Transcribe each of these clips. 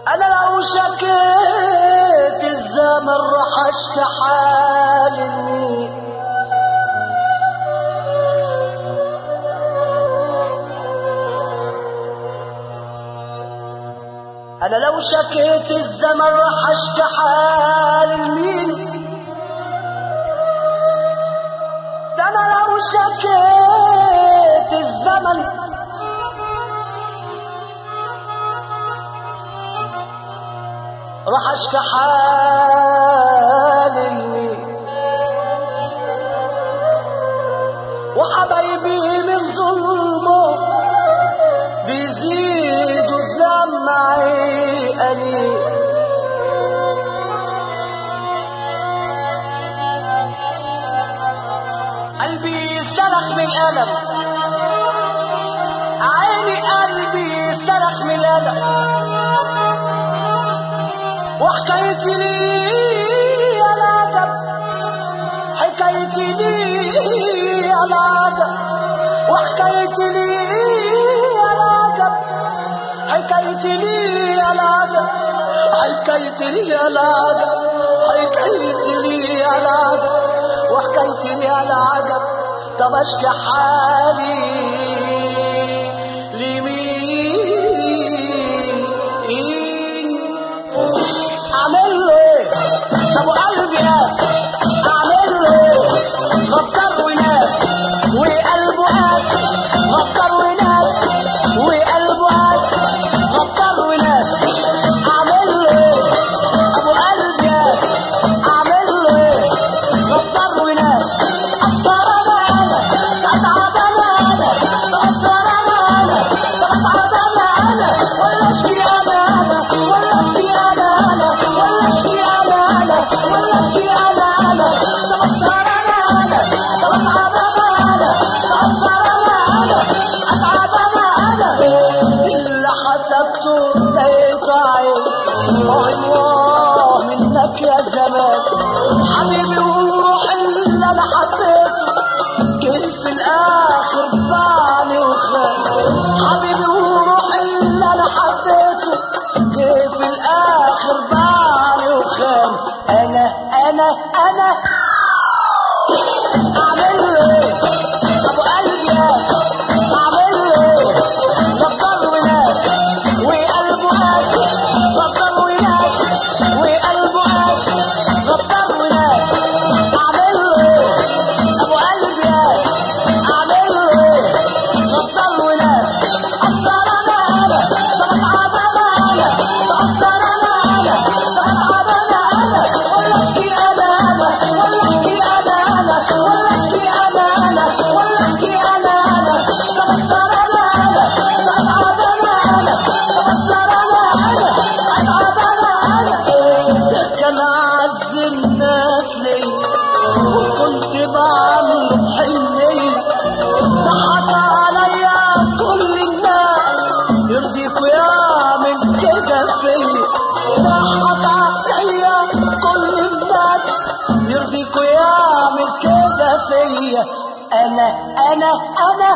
انا لو شكيت الزمن راح اشكي حالي لمين انا لو شكيت الزمن راح اشكي حالي لمين ده انا لو شكيت الزمن راح اشكي حالي لمين وحبايبي من ظلمه بيزيدوا دمعي أني قلبي صرخ من الألم عيني قلبي صرخ من الألم وحكايتي لي يا العجب حكايتي لي يا العجب وحكايتي لي يا العجب حكايتي لي يا العجب حكايتي لي يا العجب حكايتي لي يا العجب وحكايتي لي يا العجب طب اشكي حالي لمين اعمل له ايه ابو قلبي قاس اعمل له ايه غدار وناس وقلبه قاس غدار وناس وقلبه قاس غدار وناس اعمل له ايه ابو قلبي قاس اعمل له ايه غدار وناس اثر انا انا اتعب انا انا اثر انا انا اتعب انا انا ولا اشكي انا انا ولا ابكي انا انا ولا اشكي انا انا ولا ابكي انا انا تأثر انا انا اتعب انا انا تأثر انا انا اتعب انا انا اللي حسبته لقيت عين الله منك يا زمان حبيبي وروحي اللي انا حبيته جه في الاخر باعني وخان حبيبي وروحي اللي انا حبيته جه في الاخر باعني وخان انا انا انا اعمل له ايه ابو قلبي ياس اعمل له ايه غدار وناس وقلبه قاس غدار وناس وقلبه قاس غدار وناس اعمل له ايه ابو قلبي ياس اعمل له ايه غدار وناس اثر انا انا بتعب انا انا تاثر انا انا بتعب انا انا ولا اشكي انا انا ولا اشكي انا انا ولا اشكي انا انا ولا اشكي انا انا تاثر انا انا بتعب انا انا تاثر انا انا بتعب انا انا ده كان اعز الناس ليا وكنت بعمله بحنيه ضحك عليا كل الناس يرضيك ويعمل كده فيا ضحك عليا كل الناس يرضيك ويعمل كده فيا انا انا انا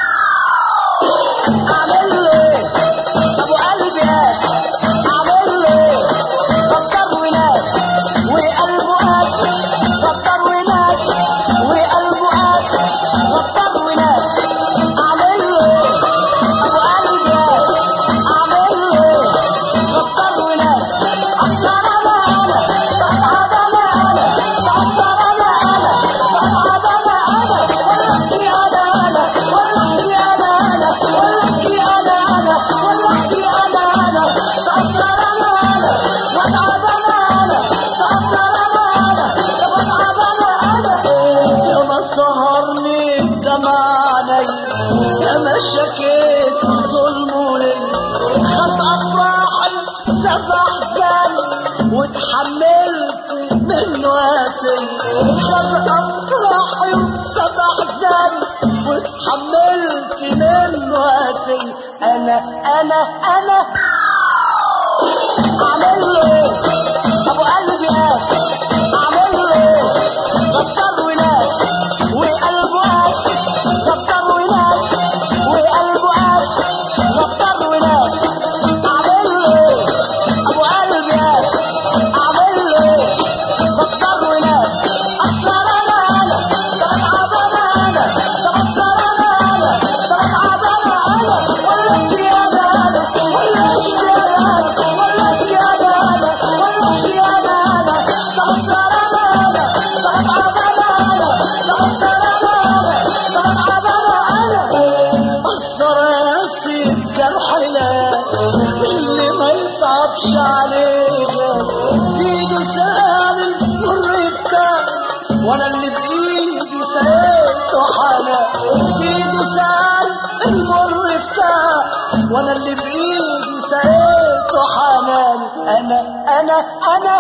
اعمل له ايه ابو قلبي قاس اعمل له ايه غدار وناس وقلبه قاس غدار وناس وقلبه قاس غدار وناس اعمل له ايه ابو قلبي قاس اعمل له ايه غدار وناس اثر انا انا بتعب انا انا تاثر انا انا بتعب انا انا ولا ابكي انا انا ولا ابكي انا انا ولا ابكي انا انا ولا ابكي انا انا تاثر انا انا بتعب انا انا تاثر انا انا بتعب انا انا يا ما سهرني الدمع علي يا ما شكيت ظلمه لي خد افراحي ساب احزاني واتحملت منه قاسي خد افراحي وساب احزاني واتحملت منه قاسي انا انا انا اعمل له ايه ابو قلبي قاس اعمل له ايه غدار وناس وقلبه قاس غدار وناس وقلبه قاس غدار وناس اعمل له ايه عليه بيده سال المر بتاعه وانا اللي بايدي سقيته حنان بيده سال المر بتاعه وانا اللي بايدي سقيته حنان انا انا انا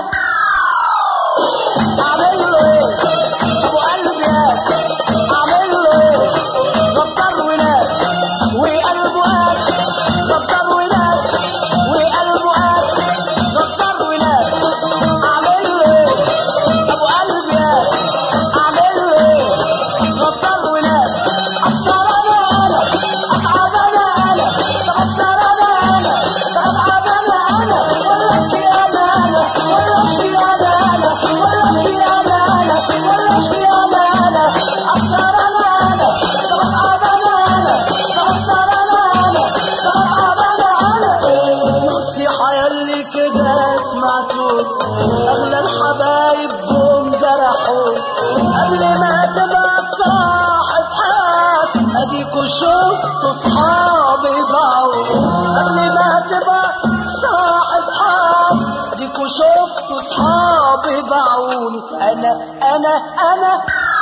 اعمل له ايه ابو قلبي يا اعمل له ايه غدار وناس وقلبه قاس غدار وناس وقلبه قاس غدار وناس اعمل له ايه ابو قلبي يا اعمل له ايه غدار وناس اثر انا انا اتعب انا انا تاثر انا انا اتعب انا انا ولا اشكي انا انا ولا اشكي انا انا ولا اشكي انا انا ولا اشكي انا انا اثر انا انا اتعب انا انا تاثر انا انا اتعب انا انا نصيحة يلي كده سمعتوني اغلى الحبايب جم جرحوني قبل ما تبقى صاحب حاس اديكوا شفتوا صحابي باعوني قبل ما تبقى صاحب حاس اديكوا شفتوا صحابي باعوني انا انا انا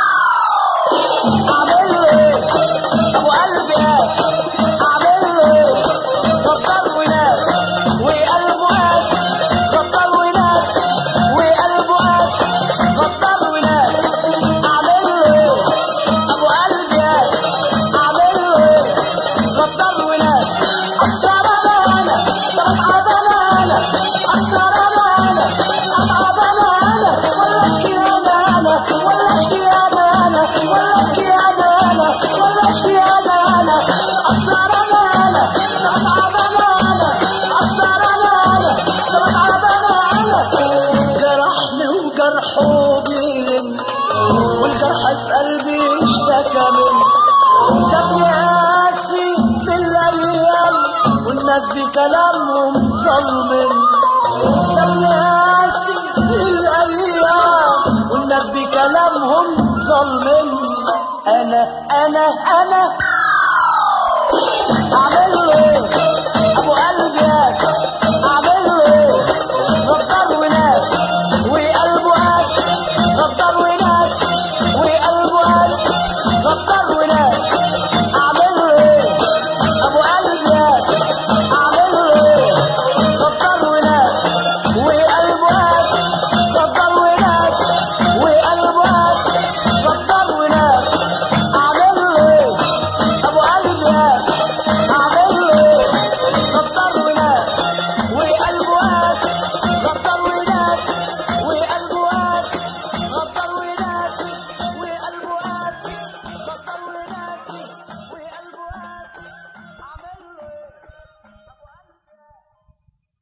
اعمل له ايه ابو قلبي قاس اعمل له ايه غدار وناس وقلبه قاس غدار وناس وقلبه قاس غدار وناس اعمل له ايه ابو قلبي قاس اعمل له ايه غدار وناس اثر انا انا اتعب انا انا اثر انا انا اتعب انا انا ولا اشكي انا انا ولا اشكي انا انا ولا اشكي انا انا ولا اشكي انا انا اثر انا انا اتعب انا انا اثر انا انا اتعب انا انا جرحني وجرحه بيلم والجرح في قلبي اشتكى مني سابني قاسي في الايام والناس بكلامهم ظلمني سابني قاسي في الايام والناس بكلامهم ظلمني انا انا انا اعمل